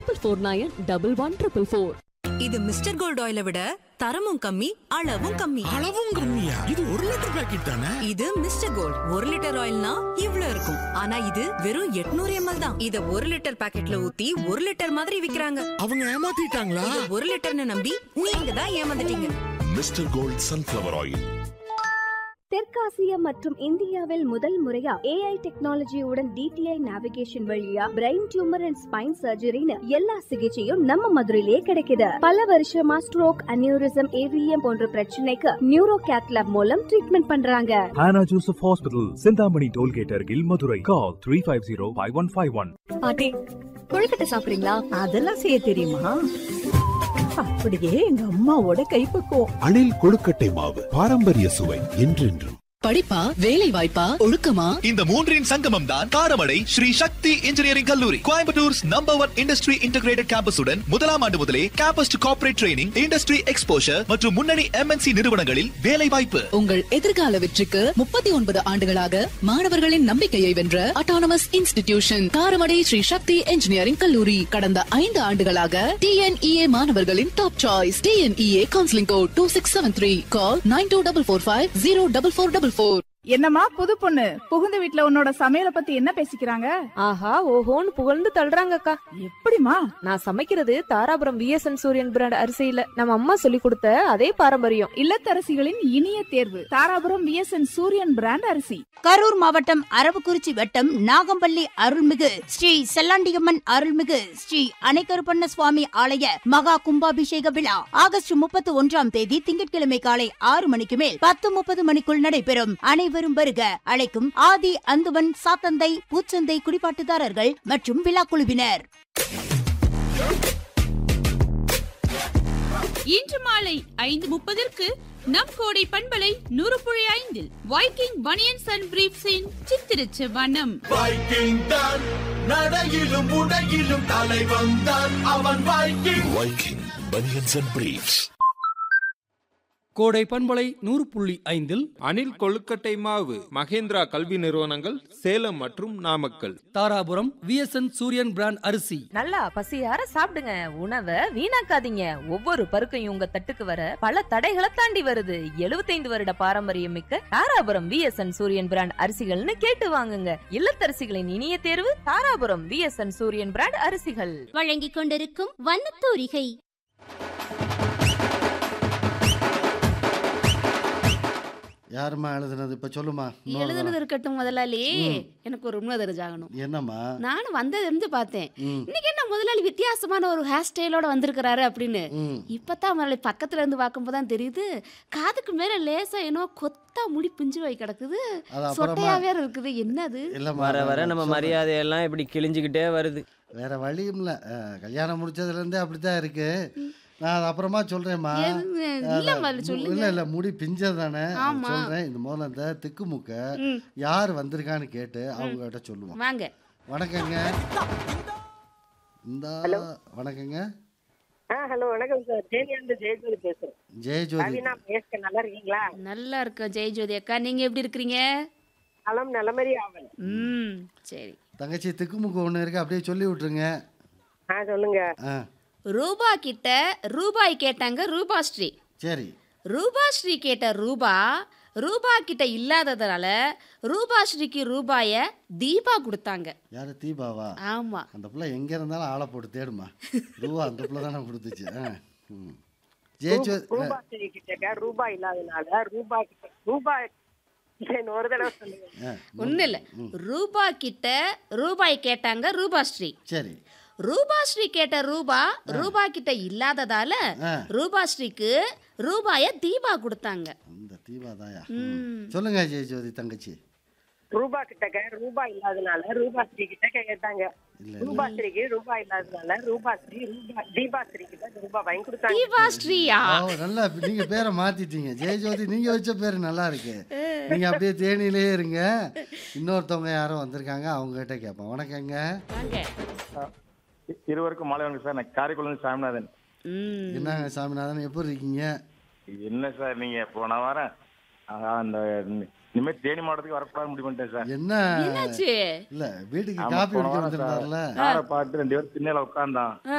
Four nine double one triple four இது Mister Gold ஆயிலை விட தரமும் கம்மி அளவும் கம்மி அளவும் கம்மியா இது ஒரு லிட்டர் பாக்கெட் தானே இது மிஸ்டர் கோல்ட் ஒரு லிட்டர் ஆயில்னா இவ்ளோ இருக்கும் ஆனா இது வெறும் 800 எம்எல் தான் இத ஒரு லிட்டர் பாக்கெட்ல ஊத்தி ஒரு லிட்டர் மாதிரி விக்கிறாங்க அவங்க ஏமாத்திட்டாங்களா இத ஒரு லிட்டர்னு நம்பி நீங்க தான் ஏமாந்துட்டீங்க மிஸ்டர் கோல்ட் சன்ஃப்ளவர் ஆயில் தெற்காசியா மற்றும் இந்தியாவில் முதல் முறையா ஏஐ டெக்னாலஜியுடன் டிடிஐ நேவிகேஷன் வழியா பிரெயின் டியூமர் அண்ட் ஸ்பைன் சர்ஜரின்னு எல்லா சிகிச்சையும் நம்ம மதுரையிலேயே கிடைக்குது பல வருஷமா ஸ்ட்ரோக் அனியூரிசம் ஏவிஎம் போன்ற பிரச்சனைக்கு நியூரோ கேத்லாப் மூலம் ட்ரீட்மெண்ட் பண்றாங்க Hannah Joseph Hospital, Sindhamani Tollgate Argil, Madurai. Call 350-5151. பாட்டி கொழுக்கட்டை சாப்பிடுறீங்களா அதெல்லாம் செய்ய தெரியுமா அப்படியே எங்க அம்மாவோட கைப்பக்குவம் அணில் கொழுக்கட்டை மாவு பாரம்பரிய சுவை என்றென்றும் படிப்பா வேலை வாய்ப்பா ஒழுக்கமா இந்த மூன்றின் சங்கமம் தான் காரமடை ஸ்ரீ சக்தி இன்ஜினியரிங் கல்லூரி Coimbatore's number one industry integrated கேம்பஸுடன் முதலாம் ஆண்டு முதலே campus to corporate training industry exposure மற்றும் முன்னணி எம்என்சி நிறுவனங்களில் வேலை வாய்ப்பு உங்கள் எதிர்கால வெற்றிக்கு முப்பத்தி ஒன்பது ஆண்டுகளாக மாணவர்களின் நம்பிக்கையை வென்ற autonomous institution Karamadai Sri Sakthi engineering கல்லூரி கடந்த ஐந்து ஆண்டுகளாக டிஎன்இஏ மாணவர்களின் top choice TNEA counselling code two six seven three call nine two double four five zero double four double four என்னம்மா புது பொண்ணு புகுந்த வீட்ல உன்னோட சமையல பத்தி என்ன பேசிக்கிறாங்க ஆஹா ஓஹோன்னு புகழ்ந்து தள்ளுறாங்கக்கா எப்படிமா நான் சமைக்கிறது தாராபுரம் விஎஸ்என் சூரியன் பிராண்ட் அரிசியில நம்ம அம்மா சொல்லி கொடுத்த அதே பாரம்பரியம் இல்லத்தரசிகளின் இனிய தேர்வு தாராபுரம் விஎஸ்என் சூரியன் பிராண்ட் அரிசி கரூர் மாவட்டம் அரவக்குறிச்சி வட்டம் நாகம்பள்ளி அருள்மிகு ஸ்ரீ செல்லாண்டியம்மன் அருள்மிகு ஸ்ரீ அணைக்கருப்பண்ண சுவாமி ஆலய மகா கும்பாபிஷேக விழா ஆகஸ்ட் முப்பத்தி ஒன்றாம் தேதி திங்கட்கிழமை காலை ஆறு மணிக்கு மேல் பத்து முப்பது மணிக்குள் நடைபெறும் அனைவரும் வருக அழைக்கும் ஆதி அந்துவன் சாத்தந்தை பூச்சந்தை குடிபாட்டுதாரர்கள் மற்றும் விழா குழுவினர் இன்று மாலை ஐந்து முப்பதற்கு நம் கோடை பண்பலை நூறு புள்ளி ஐந்தில் வைக்கிங் பனியன்ஸ் அண்ட் பிரீப்ஸின் சித்திரச்ச வனம் வைக்கிங் தான் நடையிலும் உடையிலும் தலைவன் தான் அவன் Viking Viking banians and briefs கோடை பண்பலை நூறு புள்ளி ஐந்தில் அணில் கொழுக்கட்டை மாவு மகேந்திரா கல்வி நிறுவனங்கள் சேலம் மற்றும் நாமக்கல் தாராபுரம் விஎஸ்என் சூரியன் பிராண்ட் அரிசி நல்லா பசியார சாப்பிடுங்க உணவை வீணாக்காதீங்க ஒவ்வொரு பருக்கையும் உங்க தட்டுக்கு வர பல தடைகளை தாண்டி வருது 75 வருட பாரம்பரியம் மிக்க தாராபுரம் விஎஸ்என் சூரியன் பிராண்ட் அரிசிகள்னு கேட்டு வாங்குங்க இல்லத்தரசிகளின் இனிய தேர்வு தாராபுரம் விஎஸ்என் சூரியன் பிராண்ட் அரிசிகள் வழங்கிக் கொண்டிருக்கும் வண்ணத்தூரிகை யாரும்மா எழுதுனது இப்ப சொல்லுமா இன்னொரு எழுதுனது தடவை. இருக்கட்டும் முதலாளி ம். எனக்கு ஒரு உண்மை தெரிஞ்சாகணும் என்னம்மா நானும் வந்தது இருந்து பார்த்தேன் ம். இன்னைக்கு என்ன முதலாளி வித்தியாசமான ஒரு ஹேர் ஸ்டைலோட வந்திருக்கிறாரு அப்படின்னு ம். இப்பதான் முதலாளி பக்கத்துல இருந்து பார்க்கும்போது தான் தெரியுது காதுக்கு மேல லேசா ஏனோ கொத்தா முடி பிஞ்சு வை கிடக்குது அது அப்புறமா- சொட்டையா வேற இருக்குது என்னது இல்லம்மா வர வர நான் நம்ம சொல்றேன். மரியாதையெல்லாம் இப்படி கிழிஞ்சுக்கிட்டே வருது வேற வழியும் இல்ல அஹ், கல்யாணம் முடிச்சதுல இருந்தே அப்படித்தான் இருக்கு நான் அது அப்புறமா சொல்றேன்மா எது? அஹ், இல்ல அத- முதல்ல சொல்லுங்க. இல்ல இல்ல முடி பிஞ்சது தானே ஆமா. சொல்றேன் இந்த முதல்ல இந்த திக்குமுக்க ம். யார் வந்திருக்கான்னு கேட்டு அவங்க கிட்ட சொல்லுவோம் வாங்க வணக்கங்க இந்த வணக்கங்க ஆ ஹலோ வணக்கம் சார் தேனியாண்டு ஜெயஜோதி பேசுறேன் ஜெயஜோதி ரவினா பேசுக நல்லா இருக்கீங்களா நல்லா இருக்கோம் ஜெயஜோதி அக்கா நீங்க எப்படி இருக்கிறீங்க நலம் நலமறி ஆவல் ம் சரி தங்கச்சி திக்குமுக்கு ஒண்ணு இருக்கு அப்படியே சொல்லி விட்டுருங்க ஆ சொல்லுங்க ஆ ரூபா கிட்ட ரூபாய் கேட்டாங்க ரூபாஸ்ரீ சரி ரூபாஸ்ரீ கேட்ட ரூபா ரூபா கிட்ட இல்லாததுனால ரூபாஸ்ரீக்கு ரூபாய தீபா கொடுத்தாங்க யாரு தீபாவா ஆமா அந்த பிள்ளை எங்க இருந்தாலும் ஆளை போட்டு தேடுமா ரூபா அந்த பிள்ளை தானே கொடுத்துச்சு ஆ, ம். ஜெயஜோதி ரூபா சரி கிட்டக்க ரூபாய் இல்லாதனால ரூபாய் கிட்ட ரூபாய் சரி, ஒரு தடவை சொல்லுங்க ஆ, ஒண்ணு இல்ல ரூபா கிட்ட ரூபாய் கேட்டாங்க ரூபாஸ்ரீ சரி ரூபாஸ்ரீ கேட்ட ரூபா ரூபா கிட்ட இல்லாததால ஆ. ரூபாஸ்ரீக்கு ரூபாய தீபா கொடுத்தாங்க இந்த தீபா தாயா ம். சொல்லுங்க ஜெயஜோதி தங்கச்சி ரூபா கிட்டக்க ரூபாய் இல்லாதனால ரூபாஸ்ரீ கிட்ட கேட்டாங்க இல்ல, ரூபாஸ்ரீக்கு ரூபாய் இல்லாதனால ரூபாஸ்ரீ ரூபா தீபாஸ்ரீ கிட்ட ரூபாய் வாங்கி கொடுத்தாங்க தீபாஸ்ரீயா ஓ, நல்லா நீங்க பேரை மாத்திட்டீங்க ஜெயஜோதி நீங்க வச்ச பேர் நல்லா இருக்கு நீங்க அப்படியே தேனியிலே இருங்க இன்னொருத்தவங்க யாரோ வந்திருக்காங்க அவங்க கிட்ட கேட்போம் வணக்கங்க இருவருக்கும் மாலை வணக்கம் சார் நான் காரைக்குளம் சாமிநாதன் என்னங்க சாமிநாதன் எப்படி இருக்கீங்க என்ன சார் நீங்க போன வாரம் ஆஹ், அந்த இனிமே தேனி மாவட்டத்துக்கு வரக்கூடாது முடிவு பண்ணிட்டேன் சார் என்ன என்னாச்சு இல்ல வீட்டுக்கு ஆமா, காப்பி போன குடிக்க வாரம் சார் வந்திருந்தாருல காரை பார்த்து ரெண்டு பேரும் திண்ணையில உட்கார்ந்தான்